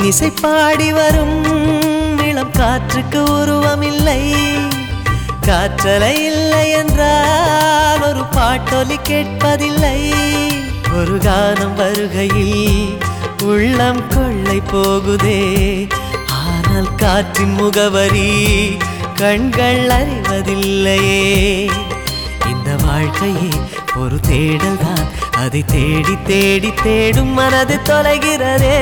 இன்னிசை பாடி வரும் இளம் காற்றுக்கு உருவமில்லை காற்றலை இல்லை என்றால் ஒரு பாட்டொலி கேட்பதில்லை ஒரு கானம் வருகையில் உள்ளம் கொள்ளை போகுதே ஆனால் காற்றின் முகவரி கண்கள் அறிவதில்லையே இந்த வாழ்க்கையே ஒரு தேடல் தான் அதை தேடி தேடி தேடும் மனது தொலைகிறதே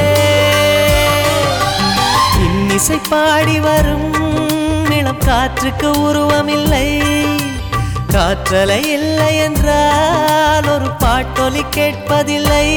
இன்னிசை பாடி வரும் இளம் காற்றுக்கு உருவமில்லை காற்றலை இல்லை என்றால் ஒரு பாட்டொலி கேட்பதில்லை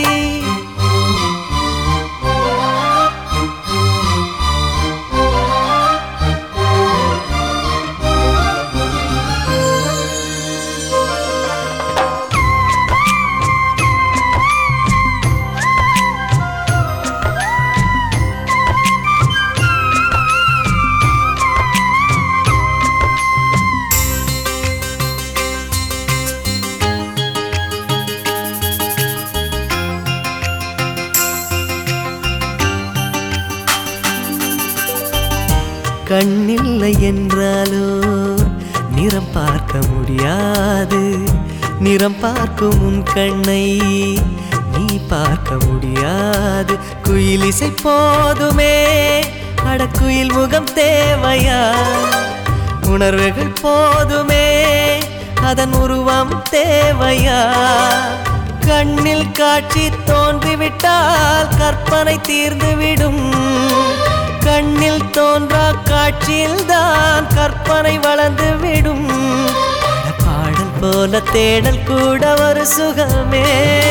கண்ணில்லை என்றாலோ நிறம் பார்க்க முடியாது நிறம் பார்க்கும் உன் கண்ணை நீ பார்க்க முடியாது குயிலிசை போதுமே அடக்குயில் முகம் தேவையா உணர்வுகள் போதுமே அதன் உருவம் தேவையா கண்ணில் காட்சி தோன்றிவிட்டால் கற்பனை தீர்ந்துவிடும் கண்ணில் தோன்றா காட்சியில் தான் கற்பனை வளர்ந்து விடும் பாடல் போல தேடல் கூட ஒரு சுகமே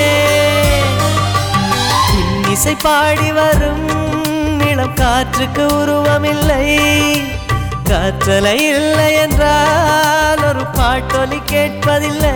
இன்னிசை பாடி வரும் இளம் காற்றுக்கு உருவமில்லை காற்றலை இல்லை என்றால் ஒரு பாட்டொலி கேட்பதில்லை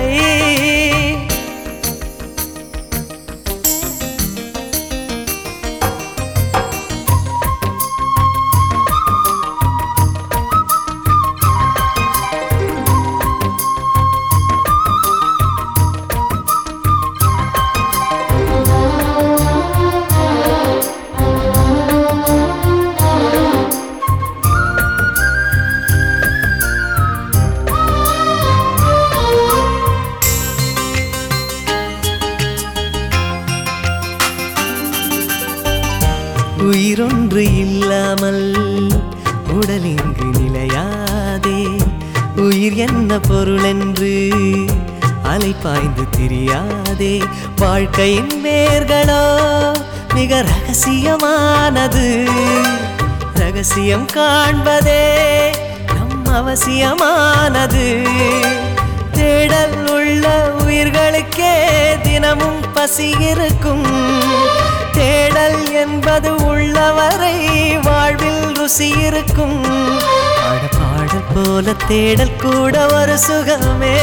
உயிரொன்று இல்லாமல் உடல் இங்கு நிலையாதே உயிர் என்ன பொருள் என்று அலை பாய்ந்து தெரியாதே வாழ்க்கையின் வேர்களோ மிக ரகசியமானது ரகசியம் காண்பதே நம் அவசியமானது தேடல் உள்ள உயிர்களுக்கே தினமும் பசி இருக்கும் தேடல் என்பது உள்ளவரை வாழ்வில் ருசி இருக்கும் பாட பாடல் போல தேடல் கூட ஒரு சுகமே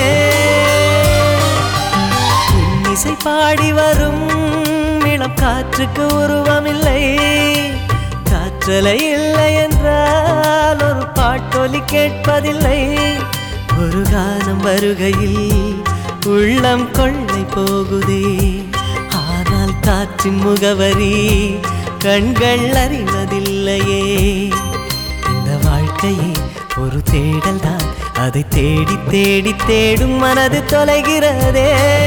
இசை பாடி வரும் இளம் காற்றுக்கு உருவமில்லை காற்றலை இல்லை என்றால் ஒரு பாட்டொலி கேட்பதில்லை ஒரு காலம் வருகையில் உள்ளம் கொள்ளை போகுதே ஆனால் காற்றின் முகவரி கண்கள் அறிவதில்லையே இந்த வாழ்க்கையே ஒரு தேடல் தான் அதை தேடி தேடி தேடும் மனது தொலைகிறதே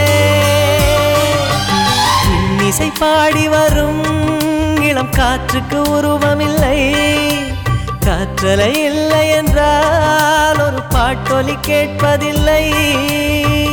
இன்னிசை பாடி வரும் இளம் காற்றுக்கு உருவமில்லை காற்றலை இல்லை என்றால் ஒரு பாட்டொலி கேட்பதில்லை